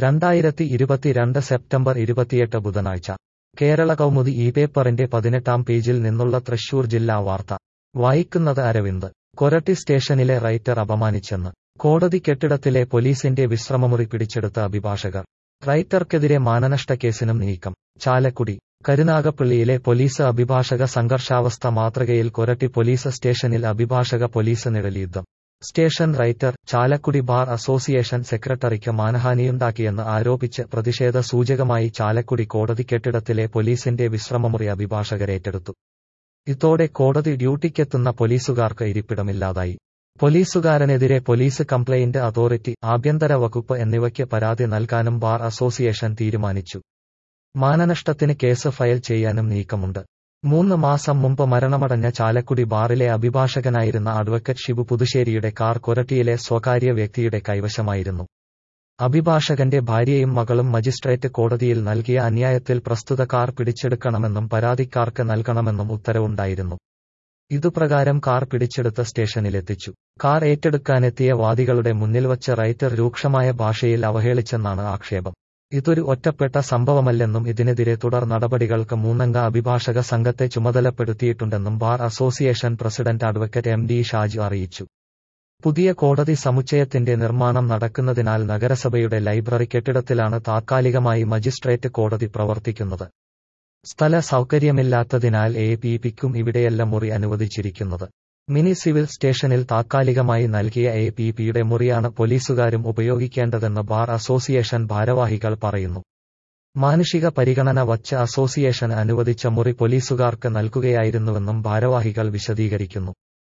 രണ്ടായിരത്തി ഇരുപത്തിരണ്ട് സെപ്റ്റംബർ ഇരുപത്തിയെട്ട് ബുധനാഴ്ച കേരള കൗമുദി ഈ പേപ്പറിന്റെ പതിനെട്ടാം പേജിൽ നിന്നുള്ള തൃശൂർ ജില്ലാ വാർത്ത വായിക്കുന്നത് അരവിന്ദ് കൊരട്ടി സ്റ്റേഷനിലെ റൈറ്റർ അപമാനിച്ചെന്ന് കോടതി കെട്ടിടത്തിലെ പോലീസിന്റെ വിശ്രമമുറി പിടിച്ചെടുത്ത അഭിഭാഷകർ റൈറ്റർക്കെതിരെ മാനനഷ്ട കേസിനും നീക്കം ചാലക്കുടി കരുനാഗപ്പള്ളിയിലെ പോലീസ് അഭിഭാഷക സംഘർഷാവസ്ഥ മാതൃകയിൽ കൊരട്ടി പോലീസ് സ്റ്റേഷനിൽ അഭിഭാഷക പോലീസ് നിഴൽയുദ്ധം station writer Chalakudy bar association സെക്രട്ടറിക്ക് മാനഹാനിയുണ്ടാക്കിയെന്ന് ആരോപിച്ച് പ്രതിഷേധ സൂചകമായി ചാലക്കുടി കോടതി കെട്ടിടത്തിലെ പോലീസിന്റെ വിശ്രമമുറി അഭിഭാഷകരേറ്റെടുത്തു ഇതോടെ കോടതി ഡ്യൂട്ടിക്കെത്തുന്ന പോലീസുകാർക്ക് ഇരിപ്പിടമില്ലാതായി പോലീസുകാരനെതിരെ പോലീസ് കംപ്ലയിന്റ് അതോറിറ്റി ആഭ്യന്തര വകുപ്പ് എന്നിവയ്ക്ക് പരാതി നൽകാനും ബാർ അസോസിയേഷൻ തീരുമാനിച്ചു മാനനഷ്ടത്തിന് കേസ് ഫയൽ ചെയ്യാനും നീക്കമുണ്ട് മൂന്ന് മാസം മുമ്പ് മരണമടഞ്ഞ ചാലക്കുടി ബാറിലെ അഭിഭാഷകനായിരുന്ന അഡ്വക്കറ്റ് ഷിബു പുതുശ്ശേരിയുടെ കാർ കൊരട്ടിയിലെ സ്വകാര്യ വ്യക്തിയുടെ കൈവശമായിരുന്നു അഭിഭാഷകന്റെ ഭാര്യയും മകളും മജിസ്ട്രേറ്റ് കോടതിയിൽ നൽകിയ അന്യായത്തിൽ പ്രസ്തുത കാർ പിടിച്ചെടുക്കണമെന്നും പരാതിക്കാർക്ക് നൽകണമെന്നും ഉത്തരവുണ്ടായിരുന്നു ഇതുപ്രകാരം കാർ പിടിച്ചെടുത്ത സ്റ്റേഷനിലെത്തിച്ചു കാർ ഏറ്റെടുക്കാനെത്തിയ വാദികളുടെ മുന്നിൽ വച്ച് റൈറ്റർ രൂക്ഷമായ ഭാഷയിൽ അവഹേളിച്ചെന്നാണ് ആക്ഷേപം ഇതൊരു ഒറ്റപ്പെട്ട സംഭവമല്ലെന്നും ഇതിനെതിരെ തുടർ നടപടികൾക്ക് മൂന്നംഗ അഭിഭാഷക സംഘത്തെ ചുമതലപ്പെടുത്തിയിട്ടുണ്ടെന്നും bar association president advocate M D Shaju അറിയിച്ചു പുതിയ കോടതി സമുച്ചയത്തിന്റെ നിർമ്മാണം നടക്കുന്നതിനാൽ നഗരസഭയുടെ ലൈബ്രറി കെട്ടിടത്തിലാണ് താത്കാലികമായി മജിസ്ട്രേറ്റ് കോടതി പ്രവർത്തിക്കുന്നത് സ്ഥല സൗകര്യമില്ലാത്തതിനാൽ എ പി പിക്കും ഇവിടെയല്ല മുറി അനുവദിച്ചിരിക്കുന്നത് മിനി സിവിൽ സ്റ്റേഷനിൽ താത്കാലികമായി നൽകിയ എ പി പിയുടെ മുറിയാണ് പോലീസുകാരും ഉപയോഗിക്കേണ്ടതെന്ന് ബാർ അസോസിയേഷൻ ഭാരവാഹികൾ പറയുന്നു മാനുഷിക പരിഗണന വച്ച് അസോസിയേഷൻ അനുവദിച്ച മുറി പോലീസുകാർക്ക് നൽകുകയായിരുന്നുവെന്നും ഭാരവാഹികൾ വിശദീകരിക്കുന്നു